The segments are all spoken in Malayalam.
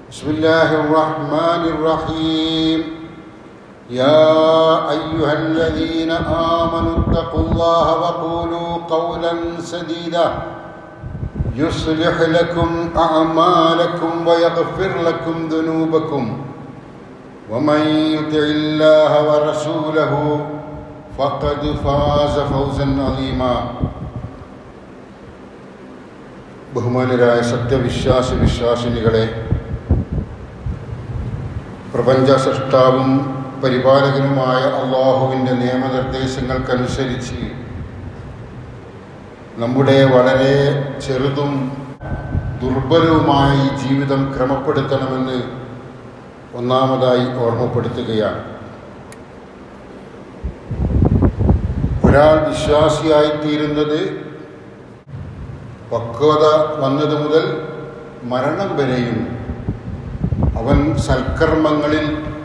بسم الله الرحمن الرحيم يا أيها الذين آمنوا اتقوا الله وقولوا قولا سديدا يصلح لكم أعمالكم ويغفر لكم ذنوبكم ومن يطع الله ورسوله فقد فاز فوزا عظيما ബഹുമാനരായ സത്യവിശ്വാസി വിശ്വാസിനികളെ പ്രപഞ്ച സൃഷ്ടാവും പരിപാലകനുമായ അള്ളാഹുവിൻ്റെ നിയമനിർദ്ദേശങ്ങൾക്കനുസരിച്ച് നമ്മുടെ വളരെ ചെറുതും ദുർബലവുമായ ഈ ജീവിതം ക്രമപ്പെടുത്തണമെന്ന് ഒന്നാമതായി ഓർമ്മപ്പെടുത്തുകയാണ് ഒരാൾ വിശ്വാസിയായിത്തീരുന്നത് പക്വത വന്നത് മുതൽ മരണം വരെയും അവൻ സൽക്കർമ്മങ്ങളിൽ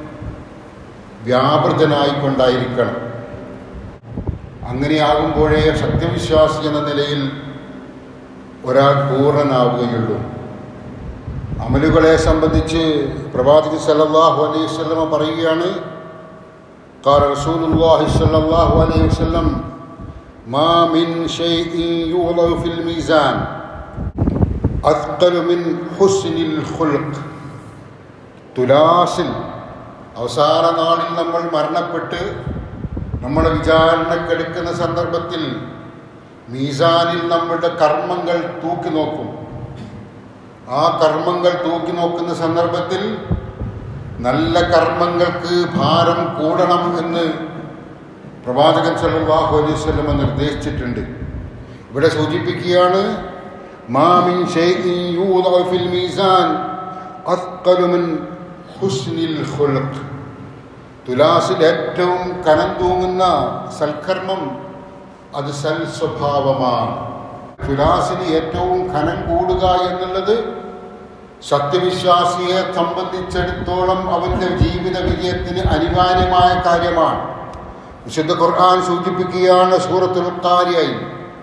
വ്യാപൃതനായിക്കൊണ്ടായിരിക്കണം അങ്ങനെയാകുമ്പോഴേ സത്യവിശ്വാസി എന്ന നിലയിൽ ഒരാൾ പൂർണ്ണനാവുകയുള്ളൂ അമലുകളെ സംബന്ധിച്ച് പ്രവാചകൻ സല്ലല്ലാഹു അലൈഹി വസല്ലമ പറയുകയാണ് قال رسول الله صلى الله عليه وسلم ما من شيء يوضع في الميزان أثقل من حسن الخلق തുലാസിൽ അവസാന നാളിൽ നമ്മൾ മരണപ്പെട്ട് നമ്മളെ വിചാരണക്കെടുക്കുന്ന സന്ദർഭത്തിൽ മീസാനിൽ നമ്മളുടെ കർമ്മങ്ങൾ തൂക്കി നോക്കും ആ കർമ്മങ്ങൾ തൂക്കി നോക്കുന്ന സന്ദർഭത്തിൽ നല്ല കർമ്മങ്ങൾക്ക് ഭാരം കൂടണം എന്ന് പ്രവാചകൻ സല്ലല്ലാഹു അലൈഹി വസല്ലമ നിർദ്ദേശിച്ചിട്ടുണ്ട് ഇവിടെ സൂചിപ്പിക്കുകയാണ് മാമിൻ ഷൈഇൻ യൂദഉ ഫിൽ മീസാൻ അസ്ഖലു മിൻ ഹുസ്നിൽ ഖുൽഖ് തുലാസിൽ ഏറ്റവും കനം തൂങ്ങുന്ന സൽക്കർമ്മം അത് സൽ സ്വഭാവമാണ് തുലാസിന് ഏറ്റവും ഖനം കൂടുക എന്നുള്ളത് സത്യവിശ്വാസിയെ സംബന്ധിച്ചിടത്തോളം അവന്റെ ജീവിത വിജയത്തിന് അനിവാര്യമായ കാര്യമാണ് വിശുദ്ധ ഖുർആൻ സൂചിപ്പിക്കുകയാണ് സൂറത്തുൽ ഖാരിയയിൽ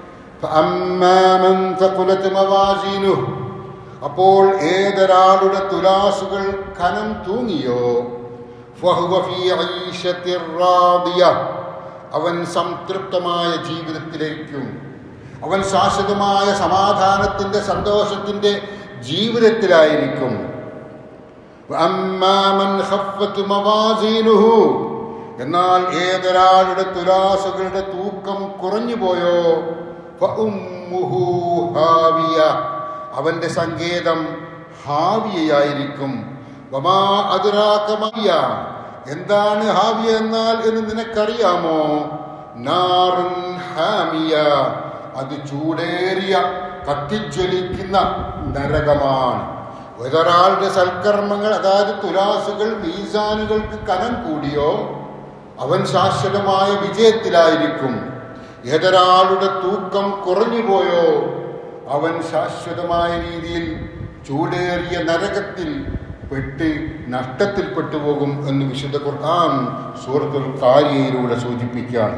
അപ്പോൾ ഏതൊരാളുടെ തുലാസുകൾ ഖനം തൂങ്ങിയോ അവൻ സംതൃപ്തമായ ജീവിതത്തിലേക്കും അവൻ ശാശ്വതമായ സമാധാനത്തിന്റെ സന്തോഷത്തിന്റെ ജീവിതത്തിലായിരിക്കും എന്നാൽ ഏതൊരാളുടെ തുലാസുകളുടെ തൂക്കം കുറഞ്ഞു പോയോ അവന്റെ സങ്കേതം ഹാവിയായിരിക്കും എന്താണ് ഹാവിയ എന്നാൽ എന്ന് നിനക്കറിയാമോ നാറുൻ ഹാമിയ അത് ചൂടേറിയ കത്തിജ്വലിക്കുന്ന നരകമാണ് ഒരാളുടെ സൽക്കർമ്മങ്ങൾ അതായത് തുലാസുകൾ മീസാനുകൾക്ക് കനം കൂടിയോ അവൻ ശാശ്വതമായ വിജയത്തിലായിരിക്കും ഏതൊരാളുടെ തൂക്കം കുറഞ്ഞുപോയോ അവൻ ശാശ്വതമായ രീതിയിൽ ചൂടേറിയ നരകത്തിൽ പെട്ട് നഷ്ടത്തിൽപ്പെട്ടു പോകും എന്ന് വിശുദ്ധ ഖുർആൻ സൂറത്തുൽ കാരിയയിലൂടെ സൂചിപ്പിക്കുകയാണ്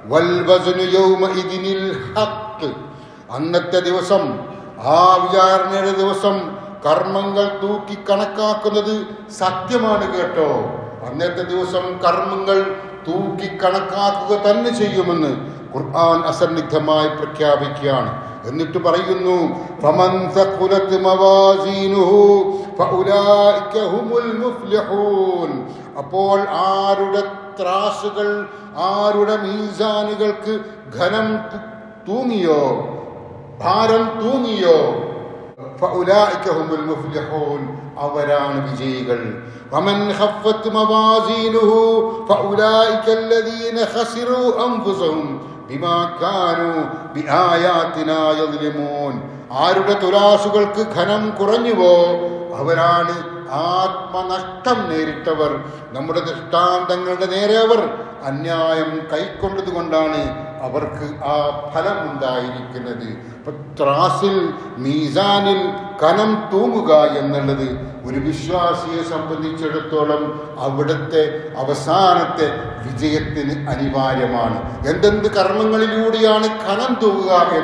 അന്നത്തെ ദിവസം ആ വിചാരണയുടെ ദിവസം കർമ്മങ്ങൾ തൂക്കി കണക്കാക്കുന്നത് സത്യമാണ് കേട്ടോ അന്നത്തെ ദിവസം കർമ്മങ്ങൾ തൂക്കി കണക്കാക്കുക തന്നെ ചെയ്യുമെന്ന് ഖുർആൻ അസന്നിഗ്ധമായി പ്രഖ്യാപിക്കുകയാണ് എന്നിട്ട് പറയുന്നു അപ്പോൾ ആരുടെ ത്രാസുകൾ ആരുടെ മീസാനുകൾക്ക് ഘനം തൂങ്ങിയോ ഭാരം തൂങ്ങിയോ അവരാണ് വിജയികൾ ومن خفت موازينه فأولئك الذين خسروا أنفسهم بما كانوا بآياتنا يظلمون ആരുടെ തുലാസുകൾക്ക് ഘനം കുറഞ്ഞുവോ അവരാണ് ആത്മനഷ്ടം നേരിട്ടവർ നമ്മുടെ ദൃഷ്ടാന്തങ്ങളുടെ നേരെ അവർ അന്യായം കൈക്കൊണ്ടത് കൊണ്ടാണ് അവർക്ക് ആ ഫലം ഉണ്ടായിരിക്കുന്നത് ത്രാസിൽ മീസാനിൽ കനം തൂങ്ങുക എന്നുള്ളത് ഒരു വിശ്വാസിയെ സംബന്ധിച്ചിടത്തോളം അവിടുത്തെ അവസാനത്തെ വിജയത്തിന് അനിവാര്യമാണ് എന്തെന്ത് കർമ്മങ്ങളിലൂടെയാണ് കനം തൂങ്ങുക എന്ന്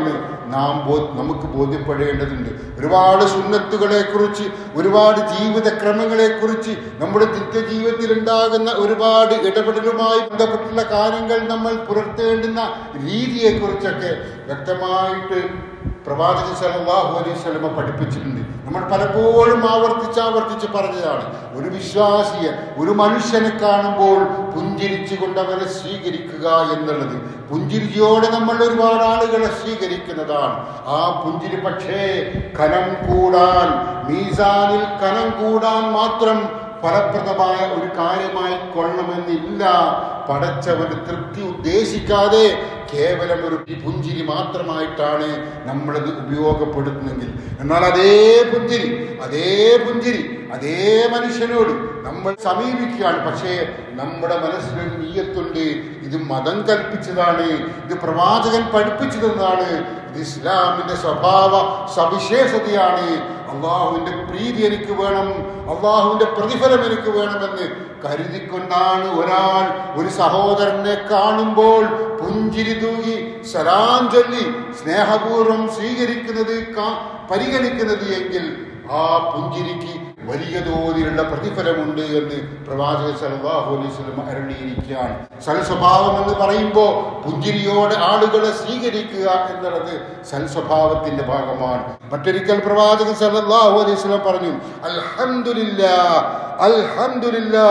നാം ബോ- നമുക്ക് ബോധ്യപ്പെടേണ്ടതുണ്ട് ഒരുപാട് സുന്നത്തുകളെ കുറിച്ച് ഒരുപാട് ജീവിതക്രമങ്ങളെ കുറിച്ച് നമ്മുടെ നിത്യജീവിതത്തിൽ ഉണ്ടാകുന്ന ഒരുപാട് ഇടപെടലുമായി ബന്ധപ്പെട്ടുള്ള കാര്യങ്ങൾ നമ്മൾ പുലർത്തേണ്ടുന്ന രീതിയെക്കുറിച്ചൊക്കെ വ്യക്തമായിട്ട് പ്രവാചകൻ സല്ലല്ലാഹു അലൈഹി വസല്ലമ പഠിപ്പിച്ചിട്ടുണ്ട് നമ്മൾ പലപ്പോഴും ആവർത്തിച്ച് ആവർത്തിച്ച് പറഞ്ഞതാണ് ഒരു വിശ്വാസിയെ ഒരു മനുഷ്യനെ കാണുമ്പോൾ പുഞ്ചിരിച്ചുകൊണ്ട് അവരെ സ്വീകരിക്കുക എന്നുള്ളത് പുഞ്ചിരിയോടെ നമ്മൾ ഒരുപാട് ആളുകളെ സ്വീകരിക്കുന്നതാണ് ആ പുഞ്ചിരി പക്ഷേ കനം കൂടാൻ മീസാനിൽ കനം കൂടാൻ മാത്രം ഫലപ്രദമായ ഒരു കാര്യമായി കൊള്ളണമെന്നില്ല പടച്ചവന് തൃപ്തി ഉദ്ദേശിക്കാതെ കേവലം ഒരു പുഞ്ചിരി മാത്രമായിട്ടാണ് നമ്മളത് ഉപയോഗപ്പെടുത്തുന്നെങ്കിൽ എന്നാൽ അതേ പുഞ്ചിരി അതേ പുഞ്ചിരി അതേ മനുഷ്യനോട് നമ്മൾ സമീപിക്കുകയാണ് പക്ഷേ നമ്മുടെ മനസ്സിലൊരു നീയത്തുണ്ട് ഇത് മതം കൽപ്പിച്ചതാണ് ഇത് പ്രവാചകൻ പഠിപ്പിച്ചതെന്നാണ് ഇത് ഇസ്ലാമിന്റെ സ്വഭാവ സവിശേഷതയാണ് അള്ളാഹുവിന്റെ പ്രീതി എനിക്ക് വേണം അള്ളാഹുവിന്റെ പ്രതിഫലം എനിക്ക് വേണമെന്ന് കരുതിക്കൊണ്ടാണ് ഒരാൾ ഒരു സഹോദരനെ കാണുമ്പോൾ പുഞ്ചിരി തൂകി സലാം ചൊല്ലി സ്നേഹപൂർവ്വം സ്വീകരിക്കുന്നത് കാ- പരിഗണിക്കുന്നത് എങ്കിൽ ആ പുഞ്ചിരിക്ക് വലിയ തോതിലുള്ള പ്രതിഫലമുണ്ട് എന്ന് പ്രവാചകൻ സല്ലല്ലാഹു അലൈഹി വസല്ലം അരുളിയിരിക്കുകയാണ് സൽസ്വഭാവം എന്ന് പറയുമ്പോൾ പുഞ്ചിരിയോടെ ആളുകളെ സ്വീകരിക്കുക എന്നുള്ളത് സൽസ്വഭാവത്തിന്റെ ഭാഗമാണ് മറ്റൊരിക്കൽ പ്രവാചകൻ സല്ലല്ലാഹു അലൈഹി വസല്ലം പറഞ്ഞു അൽഹംദുലില്ലാ അൽഹംദുലില്ലാ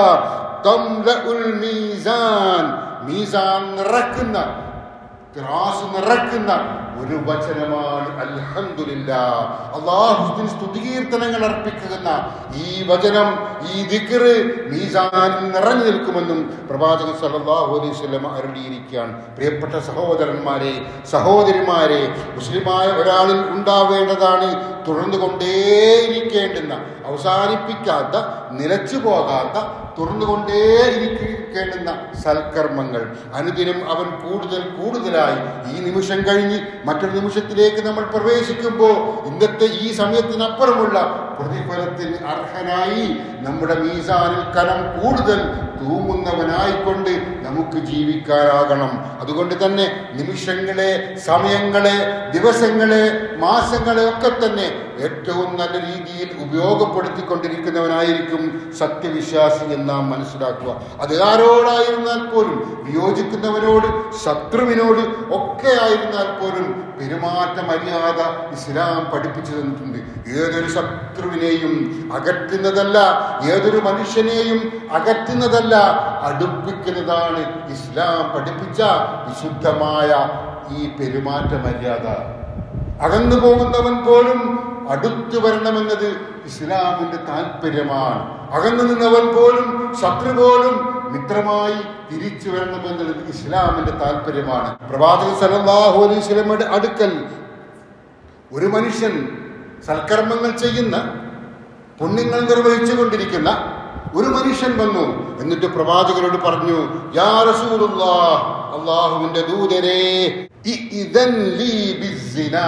തംലഉൽ മീസാൻ മീസാൻ നിറക്കുന്ന ത്രാസ് നിറക്കുന്ന ഒരു വചനമാണ് അൽഹംദുലില്ല അള്ളാഹുദിന് സ്തുതികീർത്തനങ്ങൾ അർപ്പിക്കുന്ന ഈ വചനം ഈ ദിക്റ് മീസാനിൽ നിറഞ്ഞു നിൽക്കുമെന്നും പ്രവാചകൻ സല്ലല്ലാഹു അലൈഹി വസല്ലം അരുളിയിരിക്കുകയാണ് പ്രിയപ്പെട്ട സഹോദരന്മാരെ സഹോദരിമാരെ മുസ്ലിമായ ഒരാളിൽ ഉണ്ടാവേണ്ടതാണ് തുടർന്നു കൊണ്ടേയിരിക്കേണ്ടുന്ന അവസാനിപ്പിക്കാത്ത നിലച്ചു പോകാത്ത തുറന്നുകൊണ്ടേയിരിക്കേണ്ടുന്ന സൽക്കർമ്മങ്ങൾ അനുദിനം അവൻ കൂടുതൽ കൂടുതലായി ഈ നിമിഷം കഴിഞ്ഞ് മറ്റൊരു നിമിഷത്തിലേക്ക് നമ്മൾ പ്രവേശിക്കുമ്പോൾ ഇന്നത്തെ ഈ സമയത്തിനപ്പുറമുള്ള പ്രതിഫലത്തിന് അർഹനായി നമ്മുടെ മീസാനിൽ കനം കൂടുതൽ തൂങ്ങുന്നവനായിക്കൊണ്ട് നമുക്ക് ജീവിക്കാനാകണം അതുകൊണ്ട് തന്നെ നിമിഷങ്ങളെ സമയങ്ങളെ ദിവസങ്ങളെ മാസങ്ങളെ ഒക്കെ തന്നെ ഏറ്റവും നല്ല രീതിയിൽ ഉപയോഗപ്പെടുത്തിക്കൊണ്ടിരിക്കുന്നവനായിരിക്കും സത്യവിശ്വാസി എന്ന് നാം മനസ്സിലാക്കുക അത് ആരോടായിരുന്നാൽ പോലും വിയോജിക്കുന്നവനോട് ശത്രുവിനോട് ഒക്കെ ആയിരുന്നാൽ പോലും പെരുമാറ്റ മര്യാദ ഇസ്ലാം പഠിപ്പിച്ചു തന്നിട്ടുണ്ട് ഏതൊരു ശത്രുവിനെയും അകറ്റുന്നതല്ല ഏതൊരു മനുഷ്യനെയും അകറ്റുന്നതല്ല അടുപ്പിക്കുന്നതാണ് ഇസ്ലാം പഠിപ്പിച്ച വിശുദ്ധമായ ഈ പെരുമാറ്റ മര്യാദ അകന്നു പോകുന്നവൻ പോലും അടുത്തു വരണമെന്നത് ഇസ്ലാമിന്റെ താല്പര്യമാണ് അകന്നു നിന്നവൻ പോലും ശത്രു പോലും മിത്രമായി തിരിച്ചു വരണമെന്നുള്ളത് ഇസ്ലാമിന്റെ താല്പര്യമാണ് പ്രവാചകൻ സല്ലല്ലാഹു അലൈഹി വസല്ലമയുടെ അടുക്കൽ ഒരു മനുഷ്യൻ സൽക്കർമ്മങ്ങൾ ചെയ്യുന്ന പുണ്യങ്ങൾ നിർവഹിച്ചു കൊണ്ടിരിക്കുന്ന ഒരു മനുഷ്യൻ വന്നു എന്നിട്ട് പ്രവാചകരോട് പറഞ്ഞു യാ റസൂലുള്ളാ അള്ളാഹുവിന്റെ ദൂതരെ ഇഇദൻ ലീ ബിസ്സിനാ.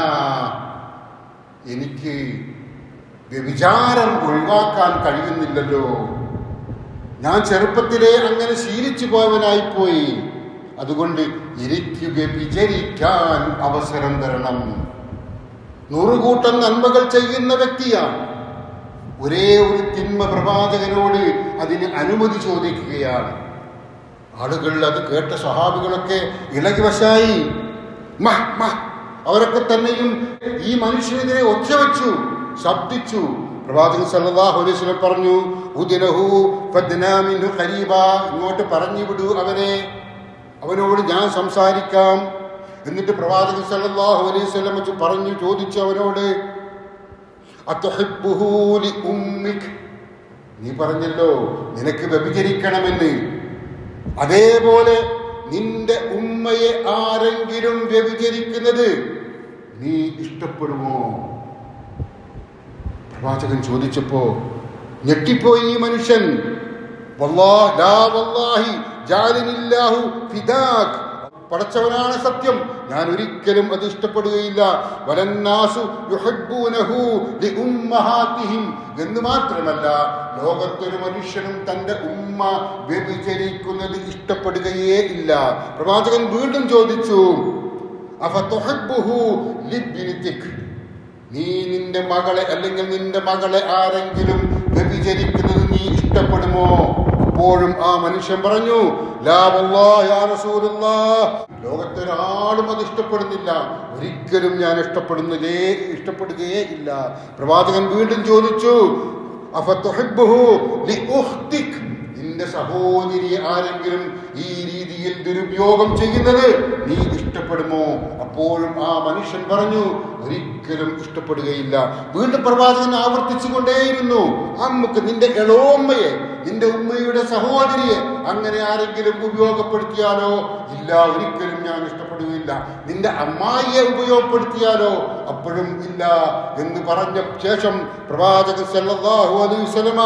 എനിക്ക് വ്യഭിചാരം ഒഴിവാക്കാൻ കഴിയുന്നില്ലല്ലോ ഞാൻ ചെറുപ്പത്തിലേ അങ്ങനെ ശീലിച്ചു പോയവനായിപ്പോയി അതുകൊണ്ട് എനിക്ക് വ്യഭിചരിക്കാൻ അവസരം തരണം നൂറുകൂട്ടം നന്മകൾ ചെയ്യുന്ന വ്യക്തിയാണ് ഒരേ ഒരു തിന്മ പ്രവാചകനോട് അതിന് അനുമതി ചോദിക്കുകയാണ് ആളുകൾ അത് കേട്ട സ്വഹാബികളൊക്കെ ഇളകി വശായി മഹ് മഹ് അവരൊക്കെ തന്നെയും ഈ മനുഷ്യനെതിരെ ഒച്ച വെച്ചു ശബ്ദിച്ചു പ്രവാചകൻ സല്ലല്ലാഹു അലൈഹി വസല്ലം പറഞ്ഞു ഉദിനഹു ഫദ്നാ മിൻഹു ഖരീബ ഇങ്ങോട്ട് പറഞ്ഞു വിടൂ അവനെ അവനോട് ഞാൻ സംസാരിക്കാം എന്നിട്ട് പ്രവാചകൻ സല്ലല്ലാഹു അലൈഹി വസല്ലം വെച്ച് പറഞ്ഞു ചോദിച്ചു അവനോട് അത്തുഹിബ്ബുഹു ലി ഉമ്മിക് നീ പറഞ്ഞല്ലോ നിനക്ക് വ്യഭിചരിക്കണമെന്ന് അതേപോലെ നിന്റെ ഉമ്മയെ ആരെങ്കിലും വ്യഭിചരിക്കുന്നത് നീ ഇഷ്ടപ്പെടുമോ പ്രവാചകൻ ചോദിച്ചപ്പോ ഞെട്ടിപ്പോയി ഈ മനുഷ്യൻ വല്ലാ- ലാ വല്ലാഹി ജാലിനില്ലാഹു ഫിദാക്. പടച്ചവനാണ് സത്യം ഞാൻ ഒരിക്കലും അത് ഇഷ്ടപ്പെടുകയില്ല വലന്നാസു യുഹിബ്ബൂനഹു ലിഉമ്മഹാതിഹിം എന്ന് മാത്രമല്ല ലോകത്തൊരു മനുഷ്യനും തന്റെ ഉമ്മ വ്യഭിചരിക്കുന്നത് ഇഷ്ടപ്പെടുകയേ ഇല്ല പ്രവാചകൻ വീണ്ടും ചോദിച്ചു അഫതുഹിബ്ബുഹു ലിബ്നിതിക് നീ നിന്റെ മകളെ അല്ലെങ്കിൽ നിന്റെ മകളെ ആരെങ്കിലും വ്യഭിചരിക്കുന്നത് നീ ഇഷ്ടപ്പെടുമോ അപ്പോഴും ആ മനുഷ്യൻ പറഞ്ഞു ലാ വല്ലാഹ് യാ റസൂലല്ലാഹ് ലോകത്തൊരാളും അത് ഇഷ്ടപ്പെടുന്നില്ല ഒരിക്കലും ഞാൻ ഇഷ്ടപ്പെടുന്നില്ലേ ഇഷ്ടപ്പെടുകയേ ഇല്ല പ്രവാചകൻ വീണ്ടും ചോദിച്ചു അഫതുഹിബ്ബുഹു ലിഉഖ്തിക് നിന്റെ സഹോദരിയെ ആരെങ്കിലും ഈ രീതിയിൽ ദുരുപയോഗം ചെയ്യുന്നത് നീ ഇഷ്ടപ്പെടുമോ അപ്പോഴും ആ മനുഷ്യൻ പറഞ്ഞു ഒരിക്കലും ഇഷ്ടപ്പെടുകയില്ല വീണ്ടും പ്രവാചകൻ ആവർത്തിച്ചു കൊണ്ടേയിരുന്നു അമ്മക്ക് നിന്റെ എളോമ്മയെ നിന്റെ ഉമ്മയുടെ സഹോദരിയെ അങ്ങനെ ആരെങ്കിലും ഉപയോഗപ്പെടുത്തിയാലോ ഇല്ല ഒരിക്കലും ഞാൻ ഇഷ്ടപ്പെടുകയില്ല നിന്റെ അമ്മായിയെ ഉപയോഗപ്പെടുത്തിയാലോ അപ്പോഴും ഇല്ല എന്ന് പറഞ്ഞ ശേഷം പ്രവാചകൻ സല്ലല്ലാഹു അലൈഹി വസല്ലമ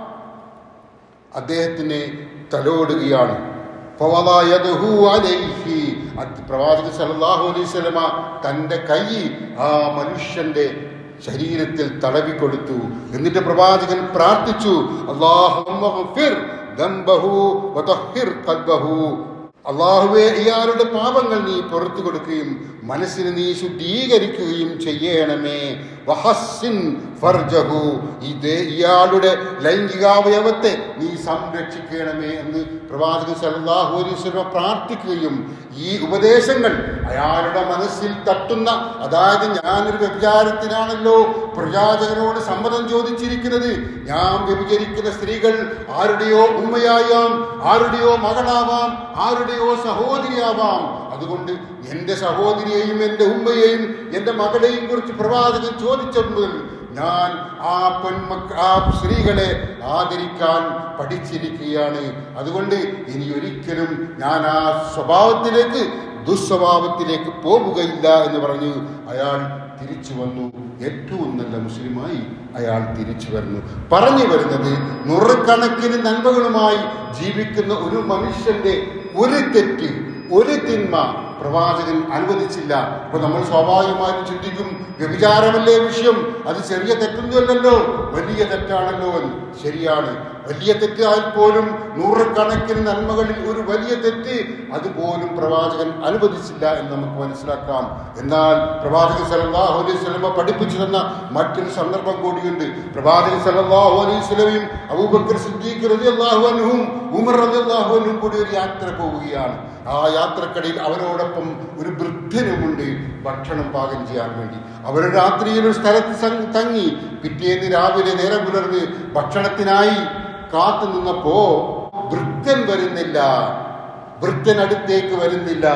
അദ്ദേഹത്തിന് തലോടുകയാണ് ഫവളാ യദഹു അലൈഹി. അത് പ്രവാചകൻ സല്ലല്ലാഹു അലൈഹി വസല്ലമ തന്റെ കൈ ആ മനുഷ്യന്റെ ശരീരത്തിൽ തടവിക്കൊടുത്തു എന്നിട്ട് പ്രവാചകൻ പ്രാർത്ഥിച്ചു അല്ലാഹുമ്മ ഗ്ഫിർ ദംബഹു വതഹിർ ഖൽബഹു അള്ളാഹുവെ ഇയാളുടെ പാപങ്ങൾ നീ പുറത്തു കൊടുക്കുകയും മനസ്സിന് നീ ശുദ്ധീകരിക്കുകയും ചെയ്യണമേ വഹസ്സിൻ ഫർജഹു ഇത് ഇയാളുടെ ലൈംഗികാവയവത്തെ നീ സംരക്ഷിക്കണമേ എന്ന് പ്രവാചകൻ സല്ലല്ലാഹു അലൈഹി വസല്ലം പ്രാർത്ഥിക്കുകയും ഈ ഉപദേശങ്ങൾ അയാളുടെ മനസ്സിൽ തട്ടുന്ന അതായത് ഞാനൊരു വ്യഭിചാരത്തിനാണല്ലോ പ്രവാചകനോട് സമ്മതം ചോദിച്ചിരിക്കുന്നത് ഞാൻ വ്യഭിചരിക്കുന്ന സ്ത്രീകൾ ആരുടെയോ ഉമ്മയായാം ആരുടെയോ മകളാവാം ആരുടെയോ സഹോദരിയാവാം അതുകൊണ്ട് എൻ്റെ സഹോദരിയെയും എൻ്റെ ഉമ്മയെയും എൻ്റെ മകളെയും കുറിച്ച് പ്രവാചകൻ ചോദിച്ചപ്പോൾ ഞാൻ ആ പെൺമക്ക ആ സ്ത്രീകളെ ആദരിക്കാൻ പഠിച്ചിരിക്കുകയാണ് അതുകൊണ്ട് ഇനി ഒരിക്കലും ഞാൻ ആ സ്വഭാവത്തിലേക്ക് ദുസ്വഭാവത്തിലേക്ക് പോവുകയില്ല എന്ന് പറഞ്ഞു അയാൾ തിരിച്ചു വന്നു ഏറ്റവും നല്ല മുസ്ലിമായി അയാൾ തിരിച്ചു വരുന്നു പറഞ്ഞു വരുന്നത് നൂറുകണക്കിന് നന്മകളുമായി ജീവിക്കുന്ന ഒരു മനുഷ്യന്റെ ഒരു തെറ്റ് ഒരു തിന്മ പ്രവാചകൻ അനുവദിച്ചില്ല അപ്പൊ നമ്മൾ സ്വാഭാവികമായും ചിന്തിക്കും വ്യഭിചാരമല്ലേ വിഷയം അത് ചെറിയ തെറ്റൊന്നുമല്ലല്ലോ വലിയ തെറ്റാണല്ലോ എന്ന് ശരിയാണ് വലിയ തെറ്റാൽ പോലും നൂറുകണക്കിന് നന്മകളിൽ ഒരു വലിയ തെറ്റ് അതുപോലും പ്രവാചകൻ അനുവദിച്ചില്ല എന്ന് നമുക്ക് മനസ്സിലാക്കാം എന്നാൽ പ്രവാചകൻ സല്ലല്ലാഹു അലൈഹി സ്വലമ പഠിപ്പിച്ചു തന്ന മറ്റൊരു സന്ദർഭം കൂടിയുണ്ട് പ്രവാചകൻ സല്ലല്ലാഹു അലൈഹി സ്വലമയും അബൂബക്കർ സിദ്ദീഖ് റളിയല്ലാഹു അൻഹും ഉമർ റളിയല്ലാഹു അൻഹും കൂടി ഒരു യാത്ര പോവുകയാണ് ആ യാത്രക്കടയിൽ അവരോടൊപ്പം ഒരു വൃദ്ധനുമുണ്ട് ഭക്ഷണം പാകം ചെയ്യാൻ വേണ്ടി അവർ രാത്രിയിൽ ഒരു സ്ഥലത്ത് സം- തങ്ങി പിറ്റേന്ന് രാവിലെ നേരം പുലർന്ന് ഭക്ഷണത്തിനായി കാത്തു നിന്നപ്പോ വൃദ്ധൻ വരുന്നില്ല വൃദ്ധൻ അടുത്തേക്ക് വരുന്നില്ല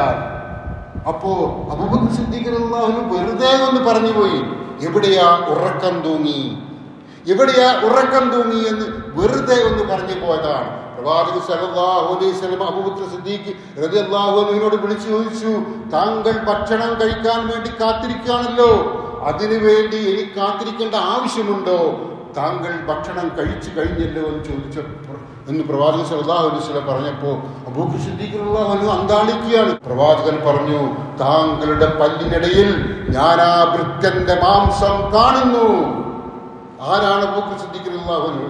അപ്പോ അബൂബക്കർ സിദ്ദീഖ് റളിയല്ലാഹു വെറുതെ ഒന്ന് പറഞ്ഞു പോയി എവിടെയാ ഉറക്കം തൂങ്ങി എവിടെയാ ഉറക്കം തൂങ്ങി എന്ന് വെറുതെ ഒന്ന് പറഞ്ഞു പോയതാണ് പ്രവാചകൻ സല്ലല്ലാഹു അലൈഹി വസല്ലം അബൂബക്കർ സിദ്ദീഖ് റളിയല്ലാഹു അൻഹുവിനോട് വിളിച്ചു ചോദിച്ചു താങ്കൾ ഭക്ഷണം കഴിക്കാൻ വേണ്ടി കാത്തിരിക്കുകയാണല്ലോ അതിനു വേണ്ടി എനിക്ക് കാത്തിരിക്കേണ്ട ആവശ്യമുണ്ടോ താങ്കൾ ഭക്ഷണം കഴിച്ചു കഴിഞ്ഞല്ലോ എന്ന് ചോദിച്ച എന്ന് പ്രവാചകൻ സല്ലല്ലാഹു അലൈഹി വസല്ലം പറഞ്ഞപ്പോൾ അബൂബക്കർ സിദ്ദീഖ് റളിയല്ലാഹു അൻഹു അന്താളിക്കുകയാണ് പ്രവാചകൻ പറഞ്ഞു താങ്കളുടെ പല്ലിനിടയിൽ ഞാൻ ആ വൃക്കന്റെ മാംസം കാണുന്നു ആരാണ് അബൂബക്കർ സിദ്ദീഖ് റളിയല്ലാഹു അൻഹു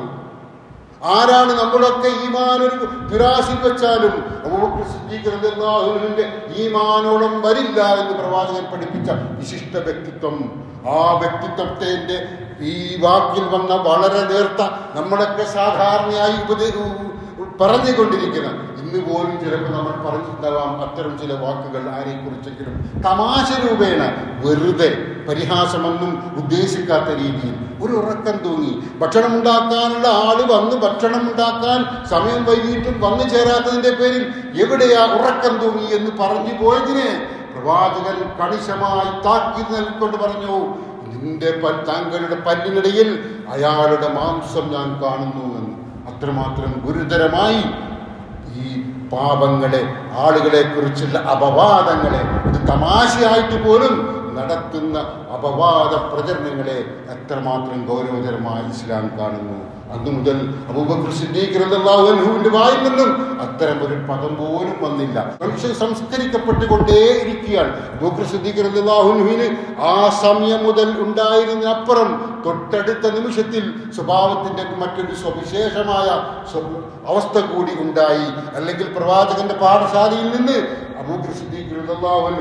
ആരാണ് നമ്മളൊക്കെ ഈമാൻ ഒരു തുരാശിൽ വെച്ചാലും അബൂബക്കർ സിദ്ദീഖ് റളിയല്ലാഹു അൻഹുവിന്റെ ഈമാനോളം വരില്ല എന്ന് പ്രവാചകൻ പഠിപ്പിച്ച വിശിഷ്ട വ്യക്തിത്വം ആ വ്യക്തിത്വത്തിന്റെ ഈ വാക്കിൽ വന്ന വളരെ നേർത്ത നമ്മളൊക്കെ സാധാരണയായി ഉപദേ പറഞ്ഞുകൊണ്ടിരിക്കുന്ന ഇന്ന് പോലും ചിലപ്പോൾ നമ്മൾ പറഞ്ഞിട്ടുണ്ടാവാം അത്തരം ചില വാക്കുകൾ ആരെക്കുറിച്ചെങ്കിലും തമാശ രൂപേണ വെറുതെ പരിഹാസമൊന്നും ഉദ്ദേശിക്കാത്ത രീതിയിൽ ഒരു ഉറക്കം തൂങ്ങി ഭക്ഷണം ഉണ്ടാക്കാനുള്ള ആള് വന്ന് ഭക്ഷണം ഉണ്ടാക്കാൻ സമയം വൈകിട്ടും വന്നു ചേരാത്തതിന്റെ പേരിൽ എവിടെയാ ഉറക്കം തൂങ്ങി എന്ന് പറഞ്ഞു പോയതിന് പ്രവാചകൻ കണിശമായി താക്കീത് നൽകിക്കൊണ്ട് പറഞ്ഞു നിന്റെ പ- താങ്കളുടെ പല്ലിനിടയിൽ അയാളുടെ മാംസം ഞാൻ കാണുന്നു എന്ന് അത്രമാത്രം ഗുരുതരമായി ഈ പാപങ്ങളെ ആളുകളെ കുറിച്ചുള്ള അപവാദങ്ങളെ ഇത് തമാശയായിട്ട് പോലും നടത്തുന്ന അപവാദ പ്രചരണങ്ങളെ എത്രമാത്രം ഗൗരവതരമായി ഇസ്ലാം കാണുന്നു അന്നു മുതൽ അബൂബക്കർ സിദ്ദീഖ് റളിയല്ലാഹു അൻഹുവിന്റെ വായിൽ നിന്നും അത്തരം ഒരു പദം പോലും വന്നില്ല മനുഷ്യൻ സംസ്കരിക്കപ്പെട്ടുകൊണ്ടേയിരിക്കുകയാണ് അബൂബക്കർ സിദ്ദീഖ് റളിയല്ലാഹു അൻഹുവിന് ആ സമയം മുതൽ ഉണ്ടായിരുന്നതിനപ്പുറം തൊട്ടടുത്ത നിമിഷത്തിൽ സ്വഭാവത്തിന്റെ മറ്റൊരു സവിശേഷമായ സ്വ- അവസ്ഥ കൂടി ഉണ്ടായി അല്ലെങ്കിൽ പ്രവാചകന്റെ പാഠശാലയിൽ നിന്ന് അബൂബക്കർ സിദ്ദീഖ് റളിയല്ലാഹു അൻഹു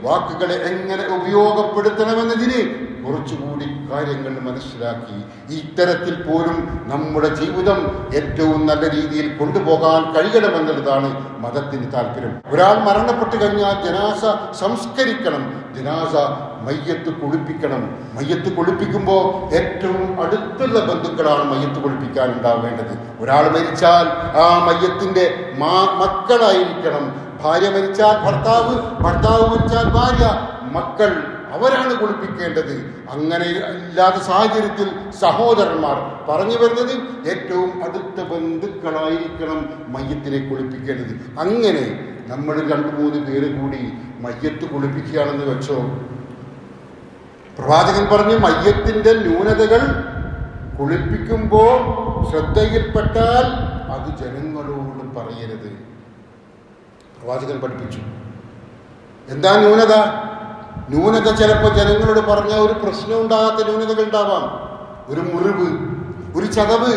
വാക്കുകളെ എങ്ങനെ ഉപയോഗപ്പെടുത്തണമെന്നതിന് കുറച്ചുകൂടി കാര്യങ്ങൾ മനസ്സിലാക്കി ഇത്തരത്തിൽ പോലും നമ്മുടെ ജീവിതം ഏറ്റവും നല്ല രീതിയിൽ കൊണ്ടുപോകാൻ കഴിയണമെന്നുള്ളതാണ് മതത്തിന് താല്പര്യം ഒരാൾ മരണപ്പെട്ടു കഴിഞ്ഞാൽ ജനാസ സംസ്കരിക്കണം ജനാസ മയ്യത്ത് കുളിപ്പിക്കണം മയ്യത്ത് കുളിപ്പിക്കുമ്പോൾ ഏറ്റവും അടുത്തുള്ള ബന്ധുക്കളാണ് മയ്യത്ത് കുളിപ്പിക്കാൻ ഉണ്ടാവേണ്ടത് ഒരാൾ മരിച്ചാൽ ആ മയ്യത്തിന്റെ മാ മക്കളായിരിക്കണം ഭാര്യ മരിച്ചാൽ ഭർത്താവ് ഭർത്താവ് മരിച്ചാൽ ഭാര്യ മക്കൾ അവരാണ് കുളിപ്പിക്കേണ്ടത് അങ്ങനെ ഇല്ലാത്ത സാഹചര്യത്തിൽ സഹോദരന്മാർ പറഞ്ഞു വരുന്നത് ഏറ്റവും അടുത്ത ബന്ധുക്കളായിരിക്കണം മയ്യത്തിനെ കുളിപ്പിക്കേണ്ടത് അങ്ങനെ നമ്മൾ രണ്ടു മൂന്ന് പേര് കൂടി മയ്യത്ത് കുളിപ്പിക്കുകയാണെന്ന് വെച്ചോ പ്രവാചകൻ പറഞ്ഞു മയ്യത്തിന്റെ ന്യൂനതകൾ കുളിപ്പിക്കുമ്പോൾ ശ്രദ്ധയിൽപ്പെട്ടാൽ അത് ജനങ്ങളോട് പറയരുത് പ്രവാചകൻ പഠിപ്പിച്ചു എന്താ ന്യൂനത ന്യൂനത ചിലപ്പോൾ ജനങ്ങളോട് പറഞ്ഞ ഒരു പ്രശ്നം ഉണ്ടാകാത്ത ന്യൂനതകൾ ഉണ്ടാവാം ഒരു മുറിവ് ഒരു ചതവ്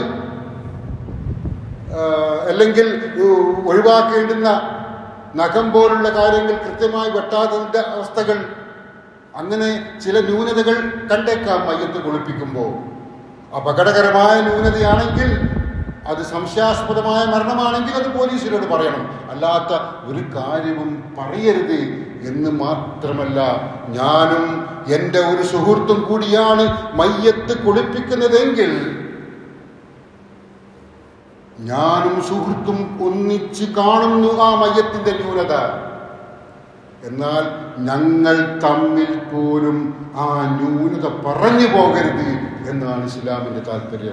ആ, അല്ലെങ്കിൽ ഉ- ഒഴിവാക്കേണ്ടുന്ന നഖം പോലുള്ള കാര്യങ്ങൾ കൃത്യമായി വെട്ടാത്തതിൻ്റെ അവസ്ഥകൾ അങ്ങനെ ചില ന്യൂനതകൾ കണ്ടേക്കാം മയ്യത്ത് കുളിപ്പിക്കുമ്പോൾ അപകടകരമായ ന്യൂനതയാണെങ്കിൽ അത് സംശയാസ്പദമായ മരണമാണെങ്കിൽ അത് പോലീസിനോട് പറയണം അല്ലാത്ത ഒരു കാര്യവും പറയരുത് എന്ന് മാത്രമല്ല ഞാനും എൻ്റെ ഒരു സുഹൃത്തും കൂടിയാണ് മയ്യത്ത് കുളിപ്പിക്കുന്നതെങ്കിൽ ഞാനും സുഹൃത്തും ഒന്നിച്ച് കാണുന്നു ആ മയ്യത്തിന്റെ ന്യൂനത എന്നാൽ ഞങ്ങൾ തമ്മിൽ പോലും ആ ന്യൂനത പറഞ്ഞു പോകരുത് എന്നാണ് ഇസ്ലാമിന്റെ താല്പര്യം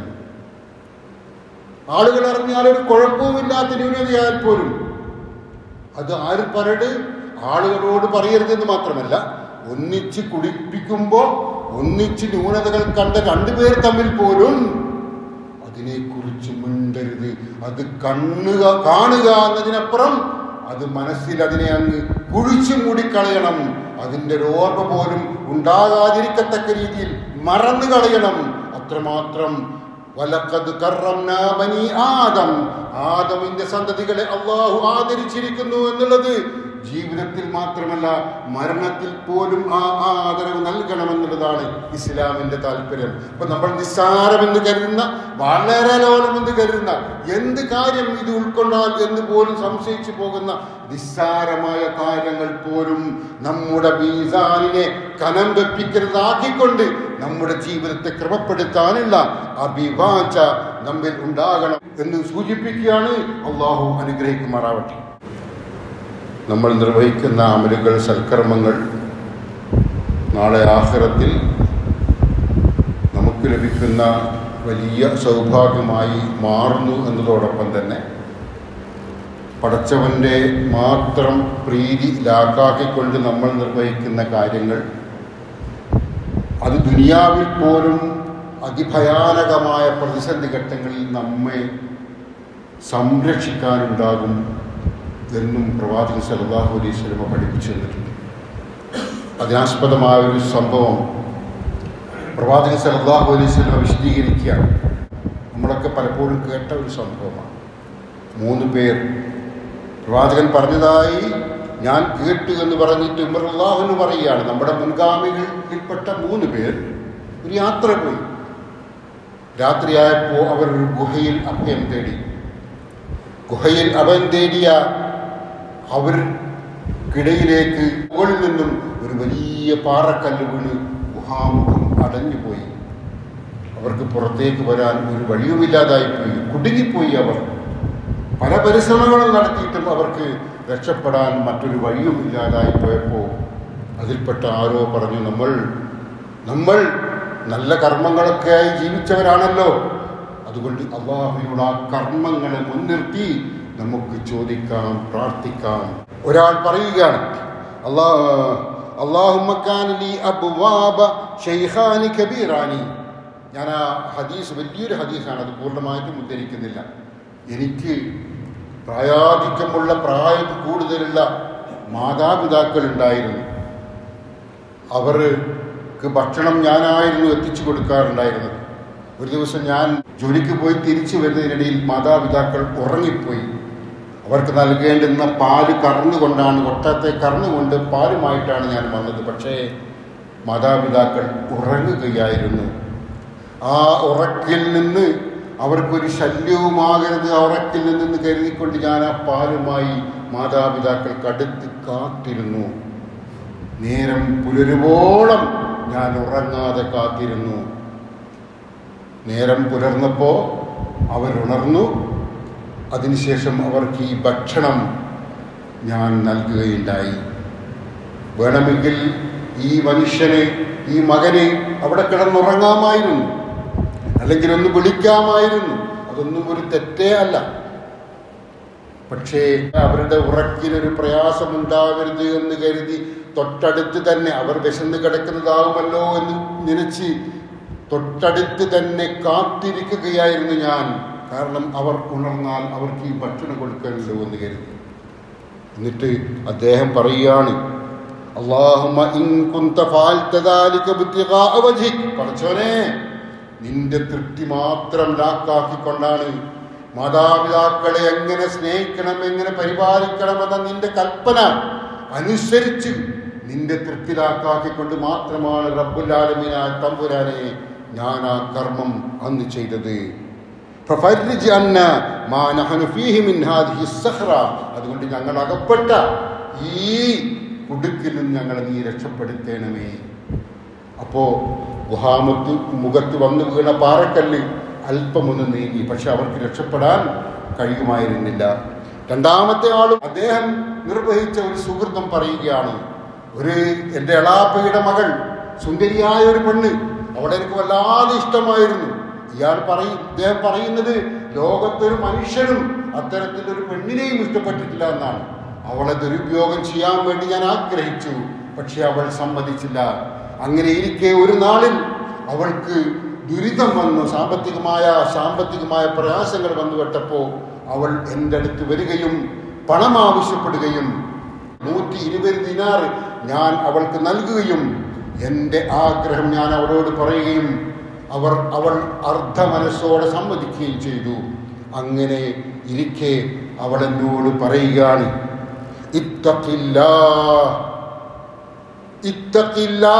ആളുകൾ അറിഞ്ഞാൽ ഒരു കുഴപ്പവുമില്ലാത്ത ന്യൂനതയാൽ പോലും അത് ആര് പറയട് ആളുകളോട് പറയരുതെന്ന് മാത്രമല്ല ഒന്നിച്ച് കുടിപ്പിക്കുമ്പോൾ ഒന്നിച്ച് ന്യൂനതകൾ കണ്ട രണ്ടുപേർ തമ്മിൽ പോലും അതിനെക്കുറിച്ച് മിണ്ടരുത് അത് കണ്ണുക കാണുക എന്നതിനപ്പുറം അത് മനസ്സിൽ അതിനെ അങ്ങ് കുഴിച്ചു മൂടിക്കളയണം അതിൻ്റെ ഒരു ഓർമ്മ പോലും ഉണ്ടാകാതിരിക്കത്തക്ക രീതിയിൽ മറന്നു കളയണം അത്രമാത്രം വലക്കത് കറംനാ ബനി ആദം ആദമിന്റെ സന്തതികളെ അള്ളാഹു ആദരിച്ചിരിക്കുന്നു എന്നുള്ളത് ജീവിതത്തിൽ മാത്രമല്ല മരണത്തിൽ പോലും ആ ആദരവ് നൽകണമെന്നുള്ളതാണ് ഇസ്ലാമിന്റെ താല്പര്യം അപ്പൊ നമ്മൾ നിസ്സാരമെന്ന് കരുതുന്ന വളരെ ലോലമെന്ന് കരുതുന്ന എന്ത് കാര്യം ഇത് ഉൾക്കൊണ്ടാൽ എന്ന് പോലും സംശയിച്ചു പോകുന്ന നിസ്സാരമായ കാര്യങ്ങൾ പോലും നമ്മുടെ മീസാനിനെ കനം വെപ്പിക്കരുതാക്കിക്കൊണ്ട് നമ്മുടെ ജീവിതത്തെ ക്രമപ്പെടുത്താനുള്ള അഭിവാച നമ്മിൽ ഉണ്ടാകണം എന്ന് സൂചിപ്പിക്കുകയാണ് അള്ളാഹു അനുഗ്രഹിക്കുമാറാവട്ടെ നമ്മൾ നിർവഹിക്കുന്ന അമലുകൾ സൽക്കർമ്മങ്ങൾ നാളെ ആഖിറത്തിൽ നമുക്ക് ലഭിക്കുന്ന വലിയ സൗഭാഗ്യമായി മാറുന്നു എന്നതോടൊപ്പം തന്നെ പടച്ചവൻ്റെ മാത്രം പ്രീതി ലാക്കാക്കിക്കൊണ്ട് നമ്മൾ നിർവഹിക്കുന്ന കാര്യങ്ങൾ അത് ദുനിയാവിൽ പോലും അതിഭയാനകമായ പ്രതിസന്ധി ഘട്ടങ്ങളിൽ നമ്മെ സംരക്ഷിക്കാനുണ്ടാകും എന്നും പ്രവാചകൻ സല്ലല്ലാഹു അലൈഹി സ്വലമ പഠിപ്പിച്ചു തന്നിട്ടുണ്ട് അതിനാസ്പദമായ ഒരു സംഭവം പ്രവാചകൻ സല്ലല്ലാഹു അലൈഹി സ്വലമ വിശദീകരിക്കുകയാണ് നമ്മളൊക്കെ പലപ്പോഴും കേട്ട ഒരു സംഭവമാണ് മൂന്ന് പേർ പ്രവാചകൻ പറഞ്ഞതായി ഞാൻ കേട്ടു എന്ന് പറഞ്ഞിട്ട് ഉമർ അള്ളാഹുന്ന് പറയുകയാണ് നമ്മുടെ മുൻഗാമികളിൽപ്പെട്ട മൂന്ന് പേർ ഒരു യാത്ര പോയി രാത്രിയായപ്പോൾ അവർ ഒരു ഗുഹയിൽ അഭയം തേടി ഗുഹയിൽ അഭയം തേടിയ അവർക്കിടയിലേക്ക് മുകളിൽ നിന്നും ഒരു വലിയ പാറക്കല്ല് വീണ് ഗുഹാമുഖം അടഞ്ഞുപോയി അവർക്ക് പുറത്തേക്ക് വരാൻ ഒരു വഴിയുമില്ലാതായിപ്പോയി കുടുങ്ങിപ്പോയി അവർ പല പരിശ്രമങ്ങളും നടത്തിയിട്ടും അവർക്ക് രക്ഷപ്പെടാൻ മറ്റൊരു വഴിയും ഇല്ലാതായി പോയപ്പോൾ അതിൽപ്പെട്ട ആരോ പറഞ്ഞു നമ്മൾ നമ്മൾ നല്ല കർമ്മങ്ങളൊക്കെയായി ജീവിച്ചവരാണല്ലോ അതുകൊണ്ട് അള്ളാഹുവിനോട് ആ കർമ്മങ്ങളെ മുൻനിർത്തി നമുക്ക് ചോദിക്കാം പ്രാർത്ഥിക്കാം ഒരാൾ പറയുകയാണ് അള്ളാ അള്ളാഹുമക്കാനി അബ്വാബ ഷെയ്ഖാനി കബീറാനി ഞാൻ ആ ഹദീസ് വലിയൊരു ഹദീസാണ് അത് പൂർണ്ണമായിട്ടും ഉദ്ധരിക്കുന്നില്ല എനിക്ക് പ്രായാധിക്യമുള്ള പ്രായം കൂടുതലുള്ള മാതാപിതാക്കൾ ഉണ്ടായിരുന്നു അവർക്ക് ഭക്ഷണം ഞാനായിരുന്നു എത്തിച്ചു കൊടുക്കാറുണ്ടായിരുന്നത് ഒരു ദിവസം ഞാൻ ജോലിക്ക് പോയി തിരിച്ചു വരുന്നതിനിടയിൽ മാതാപിതാക്കൾ ഉറങ്ങിപ്പോയി അവർക്ക് നൽകേണ്ടുന്ന പാല് കറന്നുകൊണ്ടാണ് ഒട്ടത്തെ കറന്നുകൊണ്ട് പാലുമായിട്ടാണ് ഞാൻ വന്നത് പക്ഷേ മാതാപിതാക്കൾ ഉറങ്ങുകയായിരുന്നു ആ ഉറക്കിൽ നിന്ന് അവർക്കൊരു ശല്യവുമാകരുത് ആ ഉറക്കിൽ നിന്ന് കരുതിക്കൊണ്ട് ഞാൻ ആ പാലുമായി മാതാപിതാക്കൾക്ക് അടുത്ത് കാത്തിരുന്നു നേരം പുലരുവോളം ഞാൻ ഉറങ്ങാതെ കാത്തിരുന്നു നേരം പുലർന്നപ്പോൾ അവരുണർന്നു അതിനുശേഷം അവർക്ക് ഈ ഭക്ഷണം ഞാൻ നൽകുകയുണ്ടായി വേണമെങ്കിൽ ഈ മനുഷ്യന് ഈ മകന് അവിടെ കിടന്നുറങ്ങാമായിരുന്നു അല്ലെങ്കിൽ ഒന്ന് വിളിക്കാമായിരുന്നു അതൊന്നും ഒരു തെറ്റേ അല്ല പക്ഷേ അവരുടെ ഉറക്കിനൊരു പ്രയാസമുണ്ടാവരുത് എന്ന് കരുതി തൊട്ടടുത്ത് തന്നെ അവർ വിശന്ന് കിടക്കുന്നതാവുമല്ലോ എന്ന് നനച്ച് തൊട്ടടുത്ത് തന്നെ കാത്തിരിക്കുകയായിരുന്നു ഞാൻ കാരണം അവർ ഉണർന്നാൽ അവർക്ക് ഈ ഭക്ഷണം കൊടുക്കണല്ലോ എന്ന് കരുതി എന്നിട്ട് അദ്ദേഹം പറയുകയാണ് അള്ളാഹുമ്മ ഇൻ കുന്ത ഫഅൽത ദാലിക ഇബ്തിഗാഅ വജ്ഹിക് പടച്ചോനെ നിന്റെ തൃപ്തി മാത്രം ലാക്കാക്കിക്കൊണ്ടാണ് മാതാപിതാക്കളെ എങ്ങനെ സ്നേഹിക്കണം എങ്ങനെ പരിപാലിക്കണമെന്ന നിന്റെ കൽപ്പന അനുസരിച്ച് നിന്റെ തൃപ്തി ലാക്കാക്കിക്കൊണ്ട് മാത്രമാണ് റബ്ബുല്ലാലമിനായ തമ്പുരാനെ ഞാൻ ആ കർമ്മം അന്ന് ചെയ്തത് ഫഫർരിജ് അന്ന മാ നഹനു ഫീഹി മിൻ ഹാദിഹി സഹ്റ അതുകൊണ്ട് ഞങ്ങൾ അകപ്പെട്ട ഈ കുടുക്കിൽ നിന്ന് ഞങ്ങളെ നീ രക്ഷപ്പെടുത്തേണമേ അപ്പോ ഗുഹാമത്ത് മുഖത്ത് വന്നു വീണ പാറക്കല്ല് അല്പമൊന്ന് നീങ്ങി പക്ഷെ അവർക്ക് രക്ഷപ്പെടാൻ കഴിയുമായിരുന്നില്ല രണ്ടാമത്തെ ആളും അദ്ദേഹം നിർവഹിച്ച ഒരു സുഹൃത്തം പറയുകയാണ് ഒരു എൻ്റെ എളാപ്പയുടെ മകൾ സുന്ദരിയായ ഒരു പെണ്ണ് അവിടെ എനിക്ക് വല്ലാതെ ഇഷ്ടമായിരുന്നു ഇയാൾ പറയും ഇദ്ദേഹം പറയുന്നത് ലോകത്തൊരു മനുഷ്യനും അത്തരത്തിലൊരു പെണ്ണിനെയും ഇഷ്ടപ്പെട്ടിട്ടില്ല എന്നാണ് അവളെ ദുരുപയോഗം ചെയ്യാൻ വേണ്ടി ഞാൻ ആഗ്രഹിച്ചു പക്ഷെ അവൾ സമ്മതിച്ചില്ല അങ്ങനെ ഇരിക്കെ ഒരു നാളിൽ അവൾക്ക് ദുരിതം വന്നു സാമ്പത്തികമായ സാമ്പത്തികമായ പ്രയാസങ്ങൾ വന്നു പെട്ടപ്പോൾ അവൾ എൻ്റെ അടുത്ത് വരികയും പണം ആവശ്യപ്പെടുകയും നൂറ്റി ഇരുപത് ദിനാർ ഞാൻ അവൾക്ക് നൽകുകയും എൻ്റെ ആഗ്രഹം ഞാൻ അവളോട് പറയുകയും അവർ അവൾ അർദ്ധ മനസ്സോടെ സമ്മതിക്കുകയും ചെയ്തു അങ്ങനെ ഇരിക്കെ അവൾ എന്നോട് പറയുകയാണ് ഇത്തഖില്ലാ ഇത്തഖില്ലാ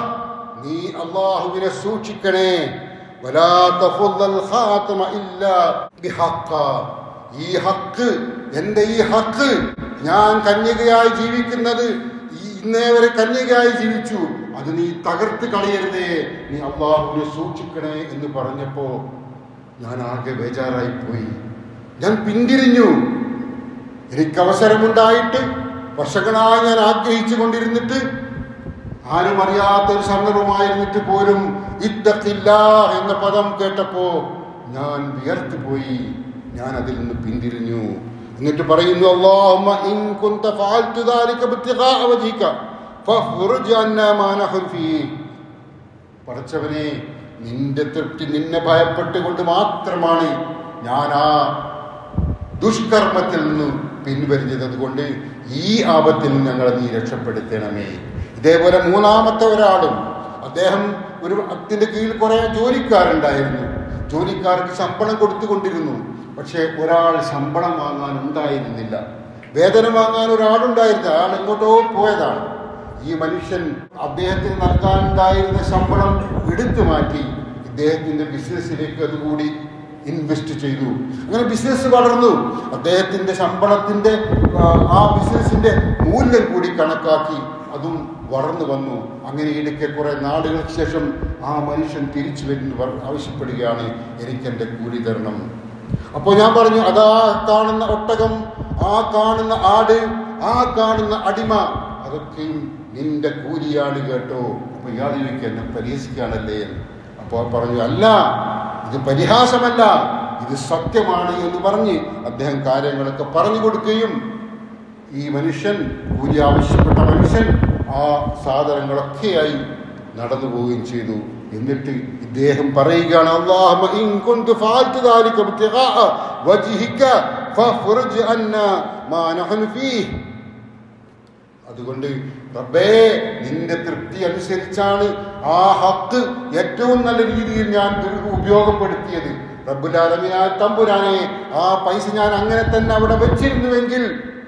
നീ അള്ളാഹുവിനെ സൂക്ഷിക്കണേ വലാ തഫുദ്ദൽ ഖാതമ ഇല്ലാ ബിഹഖ ഈ ഹക്ക് എൻ്റെ ഈ ഹക്ക് ഞാൻ കന്യകയായി ജീവിക്കുന്നത് ഈ ഇന്നേ വരെ കന്യകയായി ജീവിച്ചു അത് നീ തകർത്ത് കളയരുതേ നീ അള്ളാഹുവിനെ സൂക്ഷിക്കണേ എന്ന് പറഞ്ഞപ്പോ ഞാൻ ആകെ ബേജാറായി പോയി ഞാൻ പിന്തിരിഞ്ഞു എനിക്ക് അവസരമുണ്ടായിട്ട് വർഷങ്ങളായി ഞാൻ ആഗ്രഹിച്ചു കൊണ്ടിരുന്നിട്ട് ആരും അറിയാത്ത ഒരു സന്ദർഭമായിരുന്നിട്ട് പോലും ഇത്തക്കില്ല എന്ന പദം കേട്ടപ്പോ ഞാൻ വിയർത്തു പോയി ഞാൻ അതിൽ നിന്ന് പിന്തിരിഞ്ഞു എന്നിട്ട് പറയുന്നു അല്ലാഹുമ്മ ഇൻ കുന്ത ഫഅൽതു ദാലിക ബിത്തിഗാഅ വജ്ഹിക ഫഖ്റുജ് അന്നാ മാ നഹ്റു ഫീഹി പടച്ചവനെ നിന്റെ തൃപ്തി നിന്നെ ഭയപ്പെട്ടുകൊണ്ട് മാത്രമാണ് ഞാൻ ആ ദുഷ്കർമ്മത്തിൽ നിന്ന് പിൻവലിഞ്ഞത് അതുകൊണ്ട് ഈ ആപത്തിൽ നിന്ന് ഞങ്ങളെ നീ രക്ഷപ്പെടുത്തണമേ ഇതേപോലെ മൂന്നാമത്തെ ഒരാളും അദ്ദേഹം ഒരു അതിൻ്റെ കീഴിൽ കുറെ ജോലിക്കാരുണ്ടായിരുന്നു ജോലിക്കാർക്ക് ശമ്പളം കൊടുത്തുകൊണ്ടിരുന്നു പക്ഷേ ഒരാൾ ശമ്പളം വാങ്ങാൻ ഉണ്ടായിരുന്നില്ല വേതനം വാങ്ങാൻ ഒരാളുണ്ടായിരുന്നു അയാൾ എങ്ങോട്ടോ പോയതാണ് ഈ മനുഷ്യൻ അദ്ദേഹത്തിന് നൽകാനുണ്ടായിരുന്ന ശമ്പളം എടുത്തു മാറ്റി ഇദ്ദേഹത്തിന്റെ ബിസിനസ്സിലേക്ക് അതുകൂടി ഇൻവെസ്റ്റ് ചെയ്തു അങ്ങനെ ബിസിനസ് വളർന്നു അദ്ദേഹത്തിന്റെ ശമ്പളത്തിന്റെ ആ, ആ ബിസിനസിന്റെ മൂല്യം കൂടി കണക്കാക്കി അതും വളർന്നു വന്നു അങ്ങനെ ഇടയ്ക്ക് കുറെ നാളുകൾക്ക് ശേഷം ആ മനുഷ്യൻ തിരിച്ചു വരുന്നു പറ- ആവശ്യപ്പെടുകയാണ് എനിക്ക് എൻ്റെ കൂലി തരണം അപ്പോൾ ഞാൻ പറഞ്ഞു അതാ കാണുന്ന ഒട്ടകം ആ കാണുന്ന ആട് ആ കാണുന്ന അടിമ അതൊക്കെയും നിന്റെ കൂലിയാണ് കേട്ടോ അപ്പൊ ഇയാൾ ചോദിക്കുക എന്നെ പരിഹസിക്കുകയാണല്ലേ എന്ന്. അപ്പോൾ പറഞ്ഞു അല്ല ഇത് പരിഹാസമല്ല ഇത് സത്യമാണ് എന്ന് പറഞ്ഞ് അദ്ദേഹം കാര്യങ്ങളൊക്കെ പറഞ്ഞു കൊടുക്കുകയും ഈ മനുഷ്യൻ കൂലി ആവശ്യപ്പെട്ട മനുഷ്യൻ ആ സാധനങ്ങളൊക്കെയായി നടന്നു പോവുകയും ചെയ്തു എന്നിട്ട് ഇദ്ദേഹം പറയുകയാണ് അല്ലാഹുമ്മ ഇൻ കുന്തു ഫഅൽതു ദാലിക ഇബ്തിഗാഅ വജ്ഹിക ഫഫ്റുജ് അന്നാ മാ നഹ്നു ഫീഹ് അതുകൊണ്ട് റബ്ബേ നിന്റെ തൃപ്തി അനുസരിച്ചാണ് ആ ഹക്ക് ഏറ്റവും നല്ല രീതിയിൽ ഞാൻ ദുർ- ഉപയോഗപ്പെടുത്തിയത് റബ്ബുലാലമിനായ തമ്പുരാനെ ആ പൈസ ഞാൻ അങ്ങനെ തന്നെ അവിടെ വെച്ചിരുന്നുവെങ്കിൽ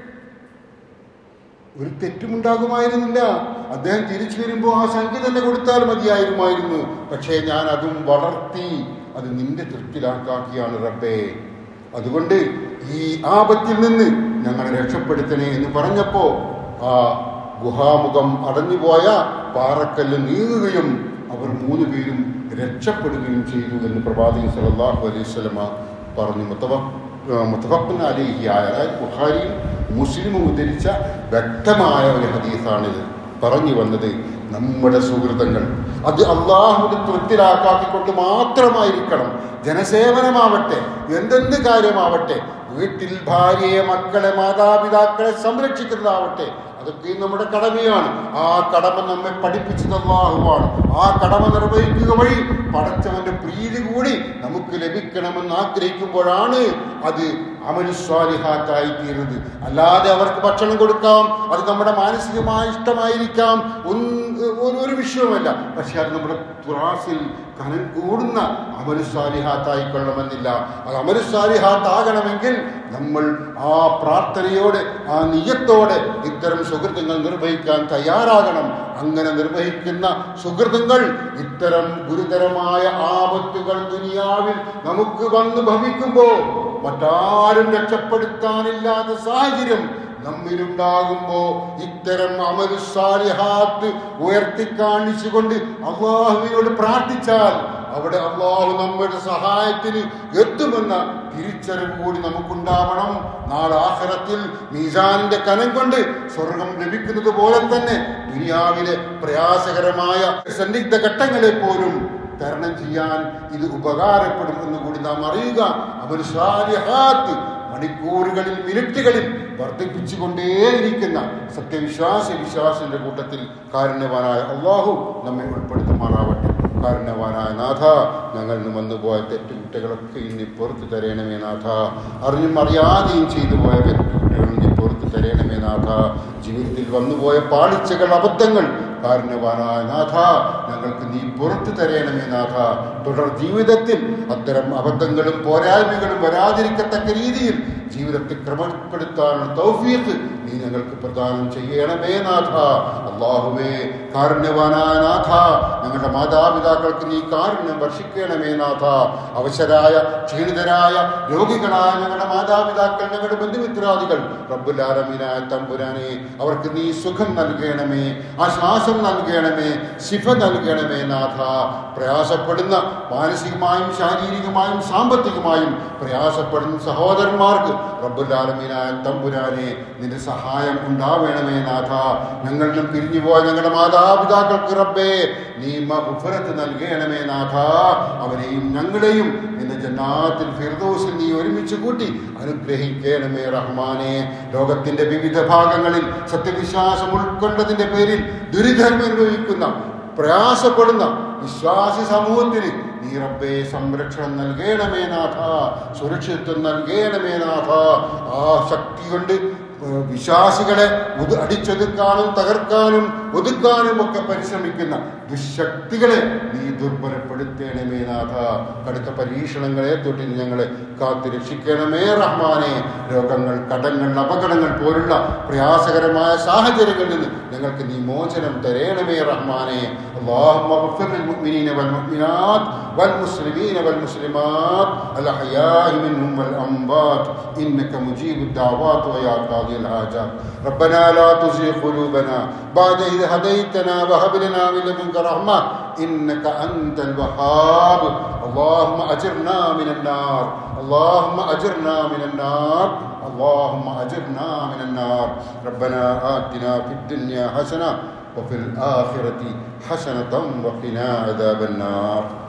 ഒരു തെറ്റുമുണ്ടാകുമായിരുന്നില്ല അദ്ദേഹം തിരിച്ചു വരുമ്പോൾ ആ സംഖ്യ തന്നെ കൊടുത്താൽ മതിയായിരുമായിരുന്നു പക്ഷേ ഞാൻ അതും വളർത്തി അത് നിന്റെ തൃപ്തിലാക്കാക്കിയാണ് റബ്ബേ അതുകൊണ്ട് ഈ ആപത്തിൽ നിന്ന് ഞങ്ങളെ രക്ഷപ്പെടുത്തണേ എന്ന് പറഞ്ഞപ്പോ ആ ഗുഹാമുഖം അടഞ്ഞുപോയ പാറക്കല്ല് നീങ്ങുകയും അവർ മൂന്ന് പേരും രക്ഷപ്പെടുകയും ചെയ്തു എന്ന് പ്രവാചകൻ സല്ലല്ലാഹു അലൈഹി വസല്ലമ പറഞ്ഞു മുത്തവ മുത്തഫഖുൻ അലിഹിയായ അതായത് ബുഖാരിയും മുസ്ലിമും ഉദ്ധരിച്ച വ്യക്തമായ ഒരു ഹദീസാണിത് പറഞ്ഞു വന്നത് നമ്മുടെ സുഹൃതങ്ങൾ അത് അള്ളാഹുവിന്റെ തൃപ്തിലാക്കാക്കിക്കൊണ്ട് മാത്രമായിരിക്കണം ജനസേവനമാവട്ടെ എന്തെന്ത് കാര്യമാവട്ടെ വീട്ടിൽ ഭാര്യയെ മക്കളെ മാതാപിതാക്കളെ സംരക്ഷിക്കുന്നതാവട്ടെ അതൊക്കെ നമ്മുടെ കടമയാണ് ആ കടമ നമ്മെ പഠിപ്പിച്ചത് അള്ളാഹുവാണ് ആ കടമ നിർവഹിക്കുക വഴി പടച്ചവന്റെ പ്രീതി കൂടി നമുക്ക് ലഭിക്കണമെന്ന് ആഗ്രഹിക്കുമ്പോഴാണ് അത് അമനുസ്വാലിഹാത്തായി തീരുന്നത് അല്ലാതെ അവർക്ക് ഭക്ഷണം കൊടുക്കാം അത് നമ്മുടെ മാനസികമായ ഇഷ്ടമായിരിക്കാം ഒന്ന് ഒരു- ഒരു വിഷയമല്ല പക്ഷെ അത് നമ്മുടെ തുറാസിൽ കനം കൂടുന്ന അമനുസ്വാലിഹാത്തായി കൊള്ളണമെന്നില്ല അത് അമനുസ്വാലിഹാത്താകണമെങ്കിൽ നമ്മൾ ആ പ്രാർത്ഥനയോടെ ആ നിയത്തോടെ ഇത്തരം സുഹൃത്തുക്കൾ നിർവഹിക്കാൻ തയ്യാറാകണം അങ്ങനെ നിർവഹിക്കുന്ന സുഹൃത്തുക്കൾ ഇത്തരം ഗുരുതരമായ ആപത്തുകൾ ദുനിയാവിൽ നമുക്ക് വന്ന് ഭവിക്കുമ്പോൾ മറ്റാരും രക്ഷപ്പെടുത്താനില്ലാത്ത സാഹചര്യം നമ്മിലുണ്ടാകുമ്പോ ഇത്തരം അമലുസാലിഹാത്ത് ഉയർത്തി കാണിച്ചുകൊണ്ട് അള്ളാഹുവിനോട് പ്രാർത്ഥിച്ചാൽ അവിടെ അള്ളാഹു നമ്മുടെ സഹായത്തിന് എത്തുമെന്ന തിരിച്ചറിവ് കൂടി നമുക്കുണ്ടാവണം നാളെ ആഖിറത്തിൽ മീസാനിന്റെ കനം കൊണ്ട് സ്വർഗം ലഭിക്കുന്നത് പോലെ തന്നെ ദുനിയാവിലെ പ്രയാസകരമായ സന്നിഗ്ധ ഘട്ടങ്ങളെ പോലും തരണം ചെയ്യാൻ ഇത് ഉപകാരപ്പെടും എന്ന് കൂടി നാം അറിയുക അവർ സാലിഹാത്ത് മണിക്കൂറുകളിൽ മിനിറ്റുകളിൽ വർദ്ധിപ്പിച്ചുകൊണ്ടേയിരിക്കുന്ന സത്യവിശ്വാസി വിശ്വാസിന്റെ കൂട്ടത്തിൽ കാരുണ്യവാനായ അള്ളാഹു നമ്മെ ഉൾപ്പെടുത്തുമാറാവട്ടെ കാരുണ്യവാനായ നാഥ ഞങ്ങൾ നിന്ന് വന്നുപോയ തെറ്റുകുറ്റകളൊക്കെ ഇനി പുറത്തു തരയണമേ നാഥ അറിഞ്ഞും അറിയാതെയും ചെയ്തു പോയ തെറ്റുകുറ്റകൾ ഇനി പുറത്തു തരയണമേ നാഥ ജീവിതത്തിൽ വന്നുപോയ പാളിച്ചകൾ അബദ്ധങ്ങൾ കാരുണ്യവാനായ നാഥ ഞങ്ങൾക്ക് നീ പുറത്തു തരയണമേ നാഥ തുടർ ജീവിതത്തിൽ അത്തരം അബദ്ധങ്ങളും പോരായ്മകളും വരാതിരിക്കത്തക്ക രീതിയിൽ ജീവിതത്തെ ക്രമപ്പെടുത്താനുള്ള തൗഫീഖ് നീ ഞങ്ങൾക്ക് പ്രദാനം ചെയ്യണമേ നാഥ അള്ളാഹുവേ കാരുണ്യവാനായ നാഥ ഞങ്ങളുടെ മാതാപിതാക്കൾക്ക് നീ കാരുണ്യം വർഷിക്കണമേ നാഥ അവശരായ ക്ഷീണിതരായ രോഗികളായ ഞങ്ങളുടെ മാതാപിതാക്കൾ ഞങ്ങളുടെ ബന്ധുമിത്രാദികൾ റബ്ബുലാലമീനായ തമ്പുരാനെ അവർക്ക് നീ സുഖം നൽകണമേ ആശ്വാസം നൽകണമേ ശിഫ നൽകണമേ നാഥ പ്രയാസപ്പെടുന്ന മാനസികമായും ശാരീരികമായും സാമ്പത്തികമായും പ്രയാസപ്പെടുന്ന സഹോദരന്മാർക്ക് റബ്ബുലാലമീനായ തമ്പുരാനെ നിന്റെ സഹായം ഉണ്ടാവേണമേ നാഥ ഞങ്ങളിലും പിരിഞ്ഞുപോയ ഞങ്ങളുടെ മാതാപിതാക്കൾക്ക് റബ്ബേ നീ മഹുഫറത്ത് നൽകണമേ നാഥ അവരെയും ഞങ്ങളെയും നിന്റെ ജന്നാത്തിൽ ഫിർദോസിൽ നീ ഒരുമിച്ച് കൂട്ടി അനുഗ്രഹിക്കണമേ റഹ്മാനെ ലോകത്തിന്റെ വിവിധ ഭാഗങ്ങളിൽ സത്യവിശ്വാസം ഉൾക്കൊണ്ടതിന്റെ പേരിൽ ദുരിതം അനുഭവിക്കുന്ന പ്രയാസപ്പെടുന്ന വിശ്വാസി സമൂഹത്തിന് നീ റബ്ബേ സംരക്ഷണം നൽകണമേ നാഥ സുരക്ഷിതത്വം നൽകണമേ നാഥ ആ ശക്തി കൊണ്ട് ഏഹ്, വിശ്വാസികളെ ഉത് അടിച്ചൊതുക്കാനും തകർക്കാനും ഒതുക്കാനും ഒക്കെ പരിശ്രമിക്കുന്ന ദുശക്തികളെ നീ ദുർബലപ്പെടുത്തണമേ നാഥ കടുത്ത പരീക്ഷണങ്ങളെ തൊട്ട് നീ ഞങ്ങളെ കാത്തു രക്ഷിക്കണമേ റഹ്മാനെ രോഗങ്ങൾ കടങ്ങൾ അപകടങ്ങൾ പോലുള്ള പ്രയാസകരമായ സാഹചര്യങ്ങളിൽ നിന്ന് ഞങ്ങൾക്ക് നീ മോചനം തരേണമേ റഹ്മാനെ اللهم اغفر للمؤمنين والمؤمنات والمسلمين والمسلمات الأحياء منهم والأموات إنك مجيب الدعوات ويا قاضي الحاجات ربنا لا تزغ قلوبنا بعد إذ هديتنا وهب لنا من لدنك رحمة إنك أنت الوهاب اللهم أجرنا من النار اللهم أجرنا من النار اللهم أجرنا من النار ربنا آتنا في الدنيا حسنة وفي الآخرة حسنة وقنا عذاب النار